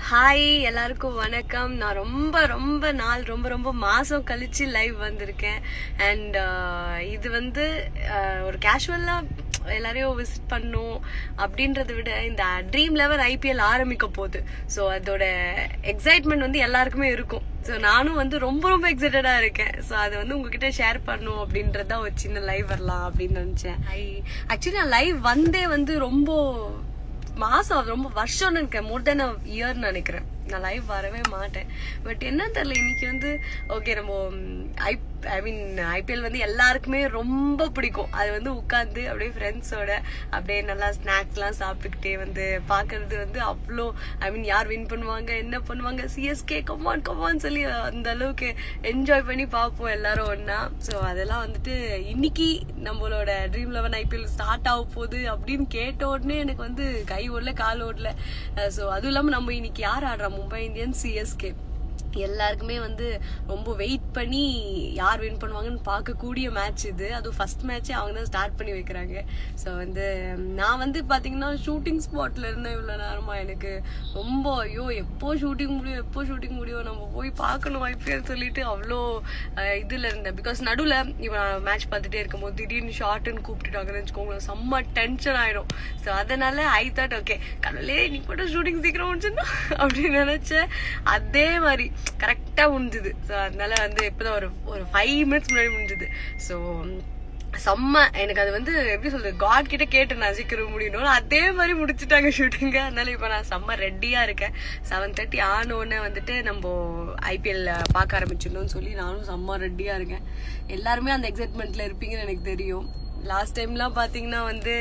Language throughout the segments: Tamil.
ஹாய் எல்லாருக்கும் வணக்கம் நான் ரொம்ப ரொம்ப நாள் ரொம்ப ரொம்ப மாசம் கழிச்சு லைவ் வந்திருக்கேன் அண்ட் இது வந்து uh, ஒரு கேஷுவலா எல்லாரையும் விசிட் பண்ணும் அப்படின்றத விட இந்த ட்ரீம் லெவல் ஐபிஎல் ஆரம்பிக்க போகுது ஸோ அதோட எக்ஸைட்மெண்ட் வந்து எல்லாருக்குமே இருக்கும் ஸோ நானும் வந்து ரொம்ப ரொம்ப எக்ஸைட்டடா இருக்கேன் ஸோ அதை வந்து உங்ககிட்ட ஷேர் பண்ணும் அப்படின்றத ஒரு சின்ன லைவ் வரலாம் அப்படின்னு நினைச்சேன் ஐ ஆக்சுவலி நான் லைவ் வந்தே வந்து ரொம்ப மாசம் ரொம்ப வருஷம்னு நினைக்கிறேன் மோர் தென் அ இயர் நினைக்கிறேன் நான் லைவ் வரவே மாட்டேன் பட் என்ன தெரியல இன்னைக்கு வந்து ஓகே நம்ம ஐ ஐ மீன் ஐபிஎல் வந்து எல்லாருக்குமே ரொம்ப பிடிக்கும் அது வந்து உட்காந்து அப்படியே ஃப்ரெண்ட்ஸோட அப்படியே நல்லா ஸ்நாக்ஸ்லாம் சாப்பிட்டுக்கிட்டே வந்து பார்க்கறது வந்து அவ்வளோ ஐ மீன் யார் வின் பண்ணுவாங்க என்ன பண்ணுவாங்க சிஎஸ்கே கமான் கமான் சொல்லி அந்த அளவுக்கு என்ஜாய் பண்ணி பார்ப்போம் எல்லாரும் ஒன்னா ஸோ அதெல்லாம் வந்துட்டு இன்னைக்கு நம்மளோட ட்ரீம் லெவன் ஐபிஎல் ஸ்டார்ட் ஆக போகுது அப்படின்னு கேட்ட உடனே எனக்கு வந்து கை ஓடல கால் ஓடல ஸோ அதுவும் இல்லாமல் நம்ம இன்னைக்கு யார் ஆடுறா மும்பை இந்தியன்ஸ் சிஎஸ்கே எல்லாருக்குமே வந்து ரொம்ப வெயிட் பண்ணி யார் வின் பண்ணுவாங்கன்னு பார்க்கக்கூடிய மேட்ச் இது அதுவும் ஃபர்ஸ்ட் மேட்சே அவங்க தான் ஸ்டார்ட் பண்ணி வைக்கிறாங்க ஸோ வந்து நான் வந்து பார்த்தீங்கன்னா ஷூட்டிங் ஸ்பாட்ல இருந்தேன் இவ்வளோ நேரமா எனக்கு ரொம்ப ஐயோ எப்போ ஷூட்டிங் முடியும் எப்போ ஷூட்டிங் முடியும் நம்ம போய் பார்க்கணும் ஐபிஎல் சொல்லிட்டு அவ்வளோ அஹ், இதுல இருந்தேன் பிகாஸ் நடுவில் இப்போ நான் மேட்ச் பார்த்துட்டே இருக்கும்போது திடீர்னு ஷார்ட்னு கூப்பிட்டுட்டாங்கன்னு வச்சுக்கோங்களேன் செம்ம டென்ஷன் ஆயிடும் ஸோ அதனால ஐ தாட் ஓகே கடவுளே இன்னைக்கு மட்டும் ஷூட்டிங் சீக்கிரம் முடிச்சுன்னா அப்படின்னு நினைச்சேன் அதே மாதிரி கரெக்டா முடிஞ்சுது ஸோ அதனால வந்து இப்போதான் ஒரு ஒரு ஃபைவ் மினிட்ஸ் முன்னாடி முடிஞ்சுது ஸோ செம்ம எனக்கு அது வந்து எப்படி சொல்றது காட் கிட்ட கேட்டு நான் சீக்கிரம் முடியணும் அதே மாதிரி முடிச்சுட்டாங்க ஷூட்டிங்க அதனால இப்போ நான் செம்ம ரெடியா இருக்கேன் செவன் தேர்ட்டி ஆனோடனே வந்துட்டு நம்ம ஐபிஎல் பார்க்க ஆரம்பிச்சிடணும்னு சொல்லி நானும் செம்ம ரெடியா இருக்கேன் எல்லாருமே அந்த எக்ஸைட்மெண்ட்ல இருப்பீங்கன்னு எனக்கு தெரியும் லாஸ்ட் டைம்லாம் பாத்தீங்கன்னா வந்து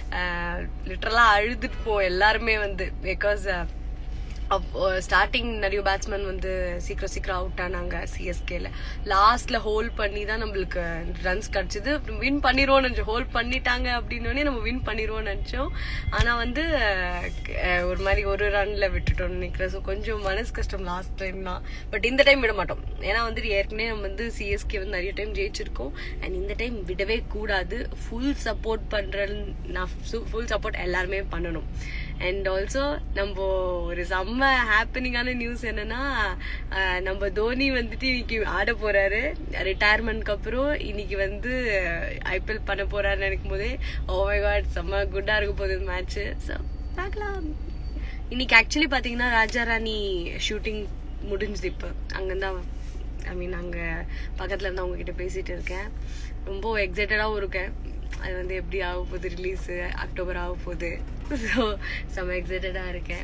லிட்டரலா அழுதுட்டு போ எல்லாருமே வந்து பிகாஸ் ஸ்டார்டிங் நிறைய பேட்ஸ்மேன் வந்து சீக்கிரம் சீக்கிரம் அவுட் ஆனாங்க சிஎஸ்கேல லாஸ்ட்ல ஹோல்ட் பண்ணி தான் நம்மளுக்கு ரன்ஸ் கிடைச்சது வின் பண்ணிடுவோம் நினைச்சோம் ஹோல்ட் பண்ணிட்டாங்க அப்படின்னோடனே நம்ம வின் பண்ணிடுவோம்னு நினைச்சோம் ஆனா வந்து அஹ், ஒரு மாதிரி ஒரு ரன்ல விட்டுட்டோம் நினைக்கிறேன் ஸோ கொஞ்சம் மனசு கஷ்டம் லாஸ்ட் டைம்லாம் பட் இந்த டைம் விட மாட்டோம் ஏன்னா வந்துட்டு ஏற்கனவே நம்ம வந்து சிஎஸ்கே வந்து நிறைய டைம் ஜெயிச்சிருக்கோம் அண்ட் இந்த டைம் விடவே கூடாது ஃபுல் சப்போர்ட் பண்ற நான் ஃபுல் சப்போர்ட் எல்லாருமே பண்ணணும் அண்ட் ஆல்சோ நம்ம ஒரு செம்ம ஹாப்பனிங்கான நியூஸ் என்னன்னா அஹ், நம்ம தோனி வந்துட்டு இன்னைக்கு ஆட போறாரு ரிட்டையர்மெண்ட்க்கு அப்புறம் இன்னைக்கு வந்து ஐபிஎல் பண்ண போறாருன்னு நினைக்கும் போதே ஓமை காட் செம்ம குட்டா இருக்க போகுது மேட்ச் ஸோ பார்க்கலாம் இன்னைக்கு ஆக்சுவலி பாத்தீங்கன்னா ராஜாராணி ஷூட்டிங் முடிஞ்சுது இப்போ அங்கேருந்தான் ஐ மீன் அங்கே பக்கத்தில் இருந்து அவங்க கிட்ட பேசிட்டு இருக்கேன் ரொம்ப எக்ஸைட்டடாகவும் இருக்கேன் அது வந்து எப்படி ஆக போகுது ரிலீஸு அக்டோபர் ஆக போகுது ஸோ செம்ம எக்ஸைட்டடாக இருக்கேன்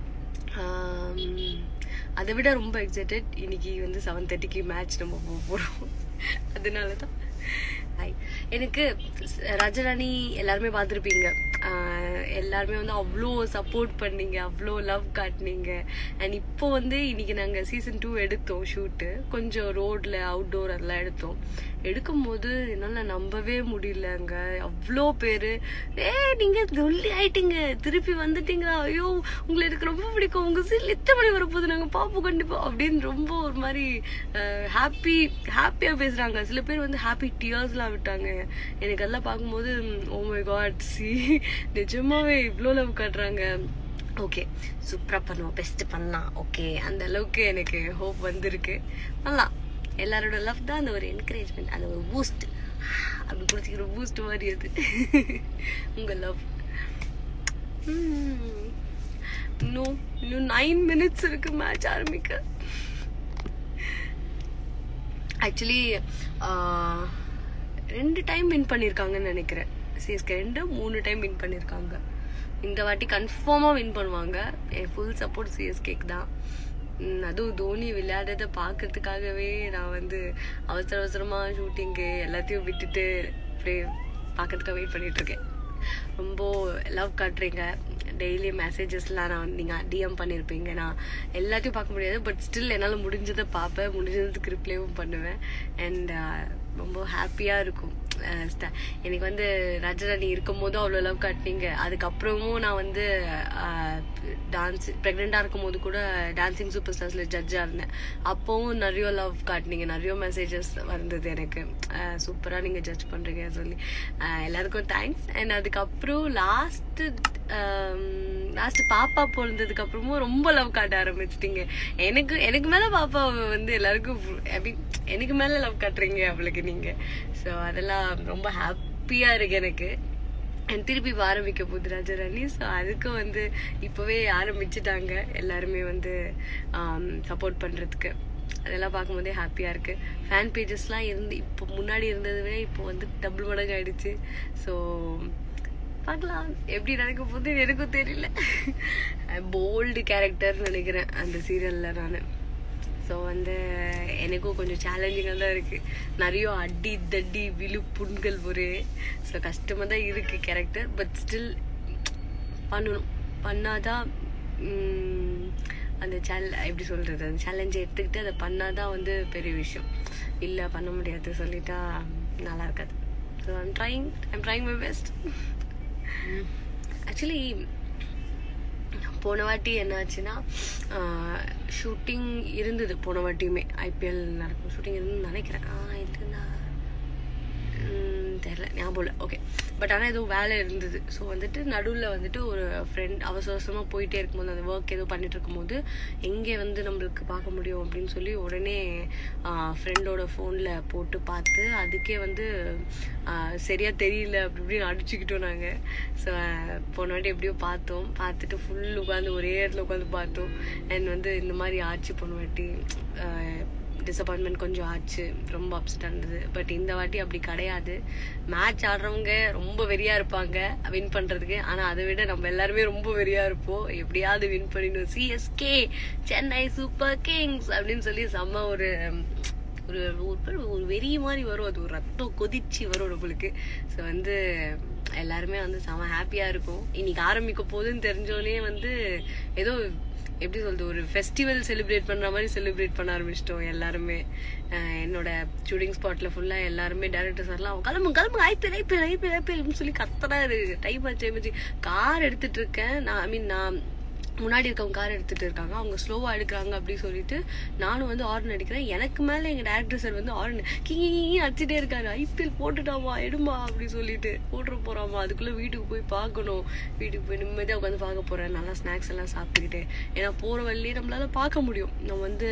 ஆம், அதை விட ரொம்ப எக்ஸைட்டட் இன்னைக்கு வந்து செவன் தேர்ட்டிக்கு மேட்ச் நம்ம போக போகிறோம் அதனால தான் ஹாய் எனக்கு ரஜராணி எல்லாருமே பார்த்துருப்பீங்க எல்லாருமே வந்து அவ்வளோ சப்போர்ட் பண்ணீங்க அவ்வளோ லவ் காட்டினீங்க அண்ட் இப்போ வந்து இன்னைக்கு நாங்கள் சீசன் டூ எடுத்தோம் ஷூட்டு கொஞ்சம் ரோட்ல அவுட்டோர் அதெல்லாம் எடுத்தோம் எடுக்கும்போது என்னால் நம்பவே முடியலங்க அவ்வளோ பேர் ஏ நீங்கள் சொல்லி ஆயிட்டீங்க திருப்பி வந்துட்டீங்களா ஐயோ உங்களை எனக்கு ரொம்ப பிடிக்கும் உங்கள் சீல் எத்தனை மணி வரப்போகுது நாங்கள் பார்ப்போம் கண்டிப்பாக அப்படின்னு ரொம்ப ஒரு மாதிரி ஹாப்பி ஹாப்பியாக பேசுகிறாங்க சில பேர் வந்து ஹாப்பி டியர்ஸ்லாம் விட்டாங்க எனக்கு எல்லாம் பார்க்கும்போது ஓ மை காட் சி நிஜமாவே இவ்வளோ லவ் காட்டுறாங்க ஓகே சூப்பராக பண்ணுவோம் பெஸ்ட் பண்ணலாம் ஓகே அந்த அளவுக்கு எனக்கு ஹோப் வந்திருக்கு பண்ணலாம் எல்லாரோட லவ் தான் அந்த ஒரு என்கரேஜ்மெண்ட் அந்த ஒரு பூஸ்ட் அப்படி கொடுத்துக்கிற பூஸ்ட் மாதிரி அது உங்கள் லவ் இன்னும் இன்னும் நைன் மினிட்ஸ் இருக்கு மேட்ச் ஆரம்பிக்க ஆக்சுவலி ரெண்டு டைம் வின் பண்ணியிருக்காங்கன்னு நினைக்கிறேன் சிஎஸ்கே ரெண்டு மூணு டைம் வின் பண்ணியிருக்காங்க இந்த வாட்டி கன்ஃபார்மாக வின் பண்ணுவாங்க என் ஃபுல் சப்போர்ட் சிஎஸ்கேக்கு தான் உம், அதுவும் தோனி விளையாடுறத பார்க்கறதுக்காகவே நான் வந்து அவசர அவசரமாக ஷூட்டிங்கு எல்லாத்தையும் விட்டுட்டு அப்படியே பார்க்கறதுக்காக வெயிட் பண்ணிட்டு இருக்கேன் ரொம்ப லவ் காட்டுறீங்க டெய்லி மெசேஜஸ்லாம் நான் நீங்கள் டிஎம் பண்ணியிருப்பீங்க நான் எல்லாத்தையும் பார்க்க முடியாது பட் ஸ்டில் என்னால் முடிஞ்சதை பார்ப்பேன் முடிஞ்சதுக்கு ரிப்ளைவும் பண்ணுவேன் அண்ட் ரொம்ப ஹாப்பியாக இருக்கும் அஹ் sta- எனக்கு வந்து ரஜராணி இருக்கும் போதும் அவ்வளோ லவ் காட்டினீங்க அதுக்கப்புறமும் நான் வந்து டான்ஸ் ப்ரெக்னெண்ட்டாக இருக்கும் போது கூட டான்சிங் சூப்பர் ஸ்டார்ஸில் ஜட்ஜாக இருந்தேன் அப்போவும் நிறைய லவ் காட்டினீங்க நிறைய மெசேஜஸ் வந்தது எனக்கு சூப்பராக நீங்கள் ஜட்ஜ் பண்ணுறீங்க சொல்லி அஹ் எல்லாருக்கும் தேங்க்ஸ் அண்ட் அதுக்கப்புறம் லாஸ்ட்டு லாஸ்ட் பாப்பா பிறந்ததுக்கு அப்புறமும் ரொம்ப லவ் காட்ட ஆரம்பிச்சிட்டீங்க எனக்கு எனக்கு மேல பாப்பா வந்து எல்லாருக்கும் ஐ மீன் எனக்கு மேல லவ் காட்டுறீங்க அவளுக்கு நீங்க ஸோ அதெல்லாம் ரொம்ப ஹாப்பியா இருக்கு எனக்கு And திருப்பி இப்ப ஆரம்பிக்க போகுது ராஜராணி ஸோ அதுக்கும் வந்து இப்போவே ஆரம்பிச்சிட்டாங்க எல்லாருமே வந்து சப்போர்ட் பண்ணுறதுக்கு அதெல்லாம் பார்க்கும்போதே ஹாப்பியாக இருக்குது ஃபேன் பேஜஸ்லாம் இருந்து இப்போ முன்னாடி இருந்ததை விட இப்போ வந்து டபுள் மடங்கு ஆயிடுச்சு ஸோ பார்க்கலாம் எப்படி நடக்க போகுது எனக்கும் தெரியல போல்டு கேரக்டர் நினைக்கிறேன் அந்த சீரியலில் நான் ஸோ வந்து எனக்கும் கொஞ்சம் சேலஞ்சிங்காக தான் இருக்குது நிறைய அடி தடி விழு புண்கள் ஒரு ஸோ கஷ்டமாக தான் இருக்குது கேரக்டர் பட் ஸ்டில் பண்ணணும் பண்ணாதான் உம், அந்த சேல எப்படி சொல்கிறது அந்த சேலஞ்சை எடுத்துக்கிட்டு அதை பண்ணாதான் வந்து பெரிய விஷயம் இல்லை பண்ண முடியாது சொல்லிட்டா நல்லா இருக்காது so I'm trying I'm trying my best actually போன வாட்டி என்னாச்சுன்னா ஷூட்டிங் இருந்தது போன வாட்டியுமே ஐபிஎல் நடக்கும் ஷூட்டிங் இருந்துன்னு நினைக்கிறேன் ஆ இருந்தா ம், தெரியல ஞாபகம் இல்லை ஓகே பட் ஆனால் ஏதோ வேலை இருந்தது ஸோ வந்துட்டு நடுவில் வந்துட்டு ஒரு ஃப்ரெண்ட் அவசர அவசரமாக போயிட்டே இருக்கும்போது அந்த ஒர்க் ஏதோ பண்ணிட்டு இருக்கும்போது எங்கே வந்து நம்மளுக்கு பார்க்க முடியும் அப்படின்னு சொல்லி உடனே ஃப்ரெண்டோட ஃபோனில் போட்டு பார்த்து அதுக்கே வந்து ஆ, சரியா தெரியல அப்படி இப்படின்னு அடிச்சுக்கிட்டோம் நாங்கள் ஸோ போன வாட்டி எப்படியோ பார்த்தோம் பார்த்துட்டு ஃபுல் உட்காந்து ஒரே இடத்துல உட்காந்து பார்த்தோம் அண்ட் வந்து இந்த மாதிரி ஆச்சு போன வாட்டி ஆ, டிசப்பாயின்மெண்ட் கொஞ்சம் ஆச்சு ரொம்ப அப்செட் இருந்தது பட் இந்த வாட்டி அப்படி கிடையாது மேட்ச் ஆடுறவங்க ரொம்ப வெறியா இருப்பாங்க வின் பண்றதுக்கு ஆனா அதை விட நம்ம எல்லாருமே ரொம்ப வெறியா இருப்போம் எப்படியாவது வின் பண்ணிடணும் சிஎஸ்கே சென்னை சூப்பர் கிங்ஸ் அப்படின்னு சொல்லி செம்ம ஒரு ஒரு ஒரு ஒரு வெறி மாதிரி வரும் அது ஒரு ரத்தம் கொதிச்சு வரும் நம்மளுக்கு ஸோ வந்து எல்லாருமே வந்து செம ஹாப்பியா இருக்கும் இன்னைக்கு ஆரம்பிக்க போகுதுன்னு தெரிஞ்சோடனே வந்து ஏதோ எப்படி சொல்றது ஒரு ஃபெஸ்டிவல் செலிப்ரேட் பண்ற மாதிரி செலிப்ரேட் பண்ண ஆரம்பிச்சிட்டோம் எல்லாருமே அஹ் என்னோட ஷூட்டிங் ஸ்பாட்ல ஃபுல்லா எல்லாருமே டேரக்டர் சார்லாம் கிளம்பு கிளம்பு ஐபிஎல் ஐபிஎல் ஐபிஎல் ஐபிஎல் சொல்லி கத்துறாரு டைம் ஆச்சு டைம் ஆச்சு கார் எடுத்துட்டு இருக்கேன் நான் ஐ மீன் நான் முன்னாடி இருக்கவங்க கார் எடுத்துட்டு இருக்காங்க அவங்க ஸ்லோவா எடுக்கிறாங்க அப்படின்னு சொல்லிட்டு நானும் வந்து ஆர்ன் அடிக்கிறேன் எனக்கு மேல எங்க டேரக்டர் சார் வந்து ஆர்ன் கிங்கி அடிச்சுட்டே இருக்காரு ஐபிஎல் போட்டுட்டாமா எடுமா அப்படி சொல்லிட்டு போட்டுற போறாமா அதுக்குள்ள வீட்டுக்கு போய் பார்க்கணும் வீட்டுக்கு போய் நிம்மதியா உட்காந்து பார்க்க போறேன் நல்லா ஸ்நாக்ஸ் எல்லாம் சாப்பிட்டுக்கிட்டு ஏன்னா போற வழியே நம்மளால பார்க்க முடியும் நம்ம வந்து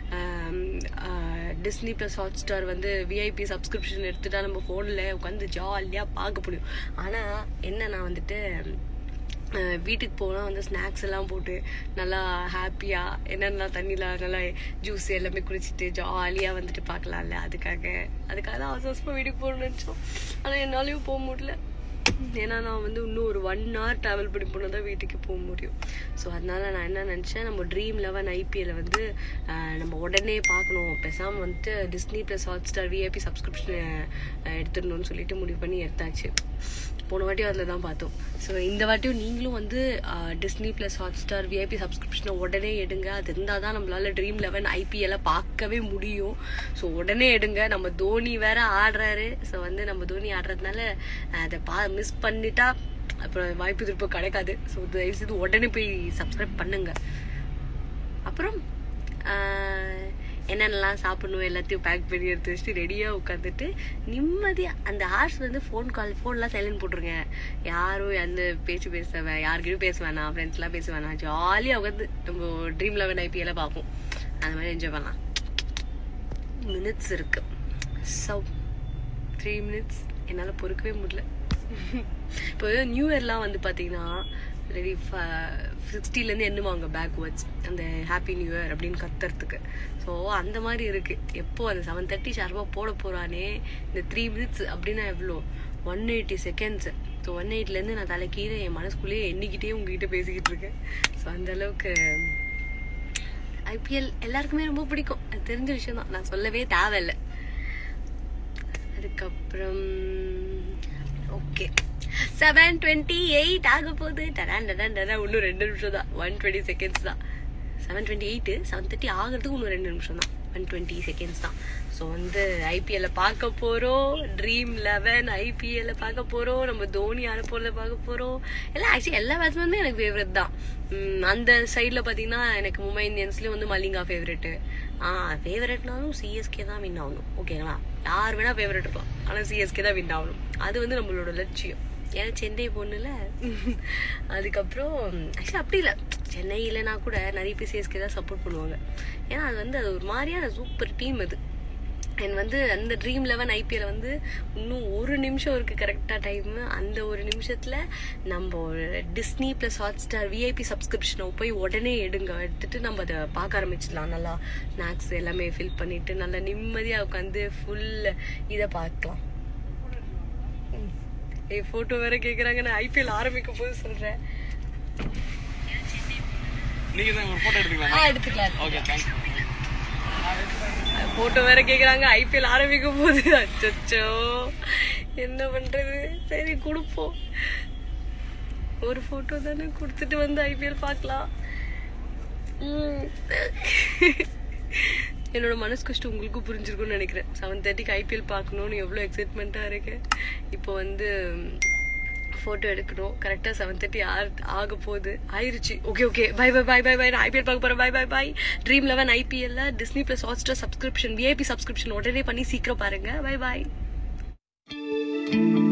டிஸ்னி ப்ளஸ் ஹாட் ஸ்டார் வந்து விஐபி சப்ஸ்கிரிப்ஷன் எடுத்துட்டா நம்ம ஃபோனில் உட்காந்து ஜாலியாக பார்க்க முடியும் ஆனால் என்ன நான் வந்துட்டு அஹ் வீட்டுக்கு போனால் வந்து ஸ்நாக்ஸ் எல்லாம் போட்டு நல்லா ஹாப்பியாக என்னென்னலாம் தண்ணியில் நல்லா ஜூஸ் எல்லாமே குடிச்சிட்டு ஜாலியாக வந்துட்டு பார்க்கலாம்ல அதுக்காக அதுக்காக தான் அவசர அவசரமாக வீட்டுக்கு போகணும்னு நினச்சோம் ஆனால் என்னாலையும் போக முடியல ஏன்னா நான் வந்து இன்னும் ஒரு ஒன் ஹவர் ட்ராவல் பண்ணி போனால் தான் வீட்டுக்கு போக முடியும் ஸோ அதனால நான் என்ன நினச்சேன் நம்ம ட்ரீம் லெவன் ஐபிஎல் வந்து அஹ், நம்ம உடனே பார்க்கணும் பேசாமல் வந்துட்டு Disney plus Hotstar VIP subscription எடுத்துடணும்னு சொல்லிட்டு முடிவு பண்ணி எடுத்தாச்சு போன வாட்டியும் அதில் தான் பார்த்தோம் ஸோ இந்த வாட்டியும் நீங்களும் வந்து Disney plus Hotstar VIP சப்ஸ்கிரிப்ஷனை உடனே எடுங்க அது இருந்தால் தான் நம்மளால ட்ரீம் லெவன் ஐபிஎல்லை பார்க்கவே முடியும் ஸோ உடனே எடுங்க நம்ம தோனி வேற ஆடுறாரு ஸோ வந்து நம்ம தோனி ஆடுறதுனால அஹ், அதை பா மிஸ் பண்ணிட்டா அப்புறம் வாய்ப்பு திருப்ப கிடைக்காது ஸோ தயவுசெய்து உடனே போய் சப்ஸ்கிரைப் பண்ணுங்க அப்புறம் ஆஹ், என்னென்னலாம் சாப்பிடணும் எல்லாத்தையும் பேக் பண்ணி எடுத்து வச்சுட்டு ரெடியாக உட்காந்துட்டு நிம்மதியாக அந்த ஹார்ஸ் வந்து ஃபோன் கால் ஃபோன்லாம் சைலண்ட் போட்டுருங்க யாரும் எந்த பேச்சு பேச வே யார்கிட்டயும் பேச வேணாம் ஃப்ரெண்ட்ஸ்லாம் பேச வேணாம் ஜாலியாக உட்காந்து நம்ம ட்ரீம் லெவன் ஐபிஎல்ல பார்ப்போம் அந்த மாதிரி என்ஜாய் பண்ணலாம் மினிட்ஸ் இருக்கு ஸோ த்ரீ மினிட்ஸ் என்னால் பொறுக்கவே முடியல இப்போ நியூ இயர்லாம் வந்து பார்த்தீங்கன்னா ரெடி சிக்ஸ்டிலேருந்து எண்ணுவாங்க பேக்வேர்ட்ஸ் அந்த ஹாப்பி நியூ இயர் அப்படின்னு கத்துறதுக்கு ஸோ அந்த மாதிரி இருக்கு எப்போ அந்த செவன் தேர்ட்டி ஷார்ப்பாக போட போறானே இந்த த்ரீ மினிட்ஸ் அப்படின்னா எவ்வளோ one eighty seconds so one எயிட்லேருந்து நான் தலை கீழே என் மனசுக்குள்ளேயே எண்ணிக்கிட்டே உங்ககிட்ட பேசிக்கிட்டு இருக்கேன் ஸோ அந்த அளவுக்கு ஐபிஎல் எல்லாருக்குமே ரொம்ப பிடிக்கும் அது தெரிஞ்ச விஷயம் தான் நான் சொல்லவே தேவையில்லை அதுக்கப்புறம் ஓகே செவன் டுவெண்ட்டி எயிட் ஆக போகுது டடான் டடான் டடான் இன்னும் ரெண்டு நிமிஷம் தான் ஒன் டுவெண்ட்டி செகண்ட்ஸ் தான் seven twenty eight seven thirty ஆகிறதுக்கு இன்னும் ரெண்டு நிமிஷம் தான் ஒன் டுவெண்ட்டி செகண்ட்ஸ் தான் ஸோ வந்து ஐபிஎல்ல பார்க்க போகிறோம் ட்ரீம் லெவன் ஐபிஎல்ல பார்க்க போகிறோம் நம்ம தோனி ஆட போகிறத பார்க்க போகிறோம் எல்லாம் ஆக்சுவலி எல்லா பேட்ஸ்மேனுமே எனக்கு ஃபேவரட் தான் உம், அந்த சைடில் பார்த்தீங்கன்னா எனக்கு மும்பை இந்தியன்ஸ்லேயும் வந்து மல்லிங்கா ஃபேவரெட்டு ஆ ஃபேவரெட்னாலும் சிஎஸ்கே தான் வின் ஆகணும் ஓகேங்களா யார் வேணா ஃபேவரட் இருக்கலாம் ஆனால் சிஎஸ்கே தான் வின் ஆகணும் அது வந்து நம்மளோட லட்சியம் ஏன்னா சென்னை பொண்ணுல அதுக்கப்புறம் ஆக்சுவலி அப்படி இல்லை சென்னை இல்லைனா கூட நிறைய பேர் சிஎஸ்கே தான் சப்போர்ட் பண்ணுவாங்க ஏன்னா அது வந்து அது ஒரு மாதிரியான சூப்பர் டீம் அது அண்ட் வந்து அந்த ட்ரீம் லெவன் ஐபிஎல் வந்து இன்னும் ஒரு நிமிஷம் இருக்கு கரெக்டாக டைம் அந்த ஒரு நிமிஷத்தில் நம்ம ஒரு Disney plus Hotstar VIP சப்ஸ்கிரிப்ஷனை போய் உடனே எடுங்க எடுத்துட்டு நம்ம அதை பார்க்க ஆரம்பிச்சிடலாம் நல்லா ஸ்நாக்ஸ் எல்லாமே ஃபில் பண்ணிட்டு நல்லா நிம்மதியாக உட்காந்து ஃபுல் இதை பார்க்கலாம் ம். ஏய் ஃபோட்டோ வேற கேட்குறாங்க நான் ஐபிஎல் ஆரம்பிக்க போது சொல்கிறேன் நீங்க தான் ஒரு போட்டோ எடுத்துக்கலாம் ஆ எடுத்துக்கலாம் ஓகே தேங்க்ஸ் போட்டோ வேற கேக்குறாங்க ஐபிஎல் ஆரம்பிக்க போகுது அச்சோ என்ன பண்றது சரி கொடுப்போம் ஒரு போட்டோ தானே கொடுத்துட்டு வந்து ஐபிஎல் பார்க்கலாம் உம். என்னோட மனசு கஷ்டம் உங்களுக்கும் புரிஞ்சிருக்கும்னு நினைக்கிறேன் செவன் தேர்ட்டிக்கு ஐபிஎல் பார்க்கணும்னு எவ்வளோ எக்ஸைட்மெண்ட்டாக இருக்கு இப்போ வந்து ஃபோட்டோ எடுக்கணும் கரெக்டாக செவன் தேர்ட்டி ஆக போகுது ஆயிருச்சு okay okay bye bye bye bye bye நான் ஐபிஎல் பார்க்க போகிறேன் bye bye bye Dream Eleven ஐபிஎல்ல Disney plus Hotstar subscription VIP subscription உடனே பண்ணி சீக்கிரம் பாருங்க பை பை